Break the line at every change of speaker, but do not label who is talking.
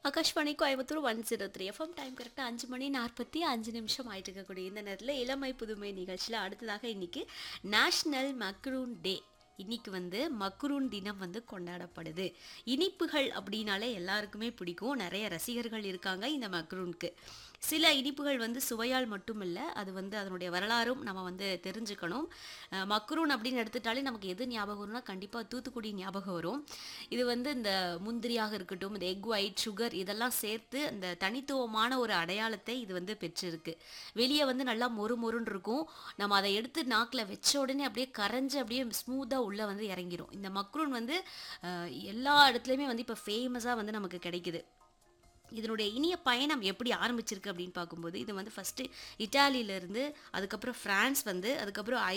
Akashvani Coimbatore one zero three FM time கரெக்டாக அஞ்சு மணி நாற்பத்தி அஞ்சு நிமிஷம் ஆயிட்டு இருக்கக்கூடிய இந்த நேரத்தில் இளமை புதுமை நிகழ்ச்சியில் அடுத்ததாக இன்னைக்கு நேஷ்னல் மக்ரூன் டே இன்னைக்கு வந்து மக்ரூன் தினம் வந்து கொண்டாடப்படுது இனிப்புகள் அப்படின்னாலே எல்லாருக்குமே பிடிக்கும் நிறைய ரசிகர்கள் இருக்காங்க இந்த மக்ரூனுக்கு சில இனிப்புகள் வந்து சுவையால் மட்டும் இல்லை அது வந்து அதனுடைய வரலாறும் நம்ம வந்து தெரிஞ்சுக்கணும் அஹ் மக்ரூன் அப்படின்னு எடுத்துட்டாலே நமக்கு எது ஞாபகம் வரும்னா கண்டிப்பாக தூத்துக்குடி ஞாபகம் வரும் இது வந்து இந்த முந்திரியாக இருக்கட்டும் இந்த எக் ஒயிட் சுகர் இதெல்லாம் சேர்த்து அந்த தனித்துவமான ஒரு அடையாளத்தை இது வந்து பெற்றிருக்கு வெளியே வந்து நல்லா மொறு மொறுன்னு இருக்கும் நம்ம அதை எடுத்து நாக்கில் வச்ச உடனே அப்படியே கரைஞ்சு அப்படியே ஸ்மூத்தாக உள்ளே வந்து இறங்கிரும் இந்த மக்ரூன் வந்து அஹ், எல்லா இடத்துலையுமே வந்து இப்போ ஃபேமஸாக வந்து நமக்கு கிடைக்குது இதனுடைய இனிய பயணம் எப்படி ஆரம்பிச்சிருக்கு அப்படின்னு பார்க்கும்போது இது வந்து ஃபஸ்ட்டு இட்டாலியிலேருந்து அதுக்கப்புறம் ஃப்ரான்ஸ் வந்து அதுக்கப்புறம்